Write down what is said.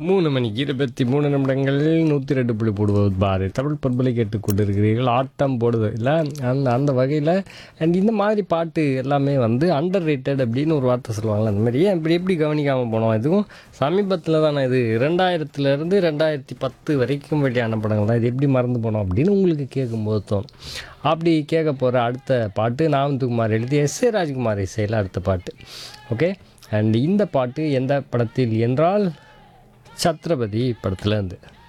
மூணு மணிக்கு இருபத்தி மூணு நிமிடங்கள் நூற்றி ரெண்டு புள்ளி போடுவது பாரு தமிழ் பண்பலை கேட்டுக்கொண்டு இருக்கிறீர்கள் ஆட்டம் போடுது இல்லை அந்த அந்த வகையில் அண்ட் இந்த மாதிரி பாட்டு எல்லாமே வந்து அண்டர் ரேட்டட் அப்படின்னு ஒரு வார்த்தை சொல்லுவாங்கள்ல அந்த மாதிரி ஏன் இப்படி எப்படி கவனிக்காமல் போனோம் இதுவும் சமீபத்தில் தானே இது ரெண்டாயிரத்துலேருந்து ரெண்டாயிரத்தி பத்து வரைக்கும் வெளியான படங்கள் தான் இது எப்படி மறந்து போனோம் அப்படின்னு உங்களுக்கு கேட்கும்போது தோணும் அப்படி கேட்க போகிற அடுத்த பாட்டு நாவந்துகுமார் எழுதி எஸ் ஏ ராஜ்குமார் இசையில் அடுத்த பாட்டு ஓகே அண்ட் இந்த பாட்டு எந்த படத்தில் என்றால் சத்ரபதி படத்தில் இருந்து